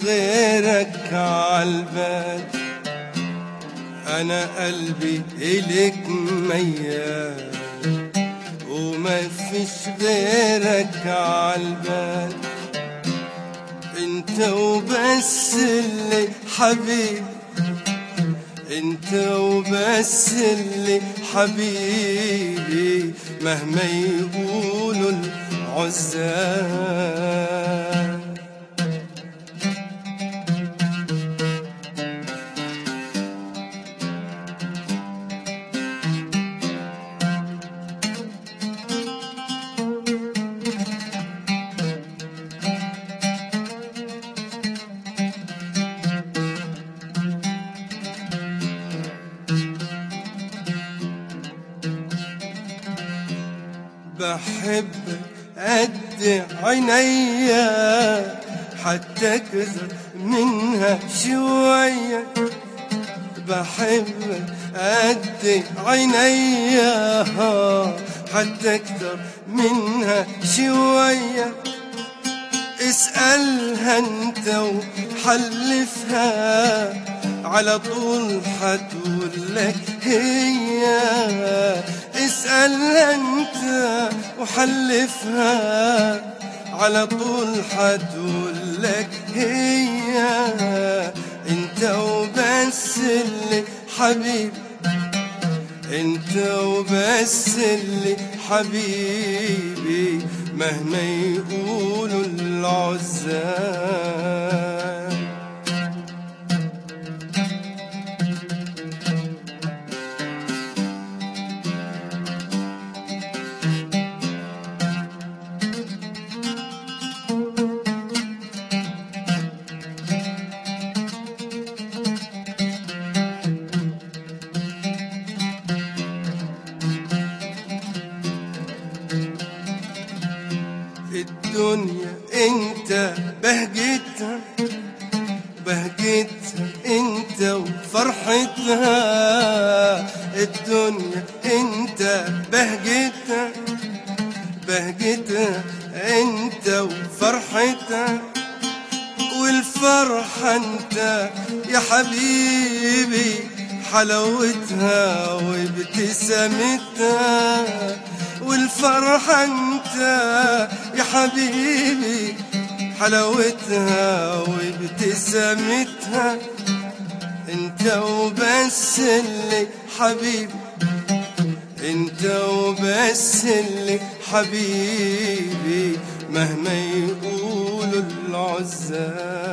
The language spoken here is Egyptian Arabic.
غيرك عالبال انا قلبي اليك ميال وما فيش غيرك عالبال انت وبس اللي حبيب انت وبس اللي حبيبي مهما يقولوا العزال بحبك قد عينيا حتى كثر منها شوية بحبك قد عينيا حتى اكتر منها شوية اسألها انت وحلفها على طول حتقول لك هي اسألها انت وحلفها على طول حتقول لك هي انت وبس اللي حبيب انت وبس اللي حبيبي مهما يقولوا العزال الدنيا انت بهجتها بهجتها انت وفرحتها الدنيا انت بهجتها بهجتها انت وفرحتها والفرحة انت يا حبيبي حلاوتها وابتسامتها والفرحة انت يا حبيبي حلاوتها وابتسامتها انت وبس اللي حبيبي انت وبس اللي حبيبي مهما يقولوا العزال